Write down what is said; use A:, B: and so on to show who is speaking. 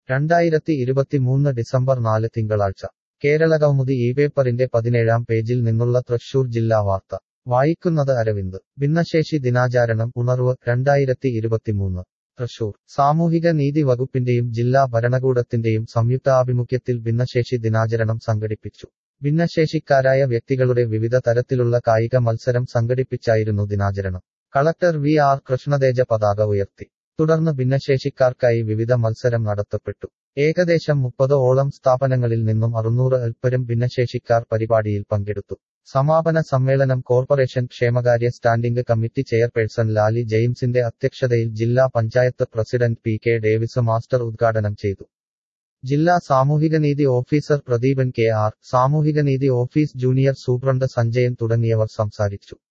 A: രണ്ടായിരത്തി ഇരുപത്തിമൂന്ന് ഡിസംബർ നാല് തിങ്കളാഴ്ച കേരള കൗമുദി ഈ പേപ്പറിന്റെ പതിനേഴാം പേജിൽ നിന്നുള്ള തൃശൂർ ജില്ലാ വാർത്ത വായിക്കുന്നത് അരവിന്ദ് ഭിന്നശേഷി ദിനാചരണം ഉണർവ് രണ്ടായിരത്തി ഇരുപത്തിമൂന്ന് തൃശൂർ സാമൂഹിക നീതി വകുപ്പിന്റെയും ജില്ലാ ഭരണകൂടത്തിന്റെയും സംയുക്താഭിമുഖ്യത്തിൽ ഭിന്നശേഷി ദിനാചരണം സംഘടിപ്പിച്ചു ഭിന്നശേഷിക്കാരായ വ്യക്തികളുടെ വിവിധ തരത്തിലുള്ള കായിക മത്സരം സംഘടിപ്പിച്ചായിരുന്നു ദിനാചരണം കളക്ടർ വി ആർ കൃഷ്ണതേജ പതാക ഉയർത്തി തുടർന്ന് ഭിന്നശേഷിക്കാർക്കായി വിവിധ മത്സരം നടത്തപ്പെട്ടു ഏകദേശം മുപ്പത് ഓളം സ്ഥാപനങ്ങളിൽ നിന്നും അറുന്നൂറ് അൽപ്പരും ഭിന്നശേഷിക്കാർ പരിപാടിയിൽ പങ്കെടുത്തു സമാപന സമ്മേളനം കോർപ്പറേഷൻ ക്ഷേമകാര്യ സ്റ്റാൻഡിംഗ് കമ്മിറ്റി ചെയർപേഴ്സൺ ലാലി ജെയിംസിന്റെ അധ്യക്ഷതയിൽ ജില്ലാ panchayat president P K Davis master ഉദ്ഘാടനം ചെയ്തു ജില്ലാ സാമൂഹികനീതി ഓഫീസർ പ്രദീപൻ കെ ആർ സാമൂഹികനീതി ഓഫീസ് ജൂനിയർ സൂപ്രണ്ട് സഞ്ജയൻ തുടങ്ങിയവർ സംസാരിച്ചു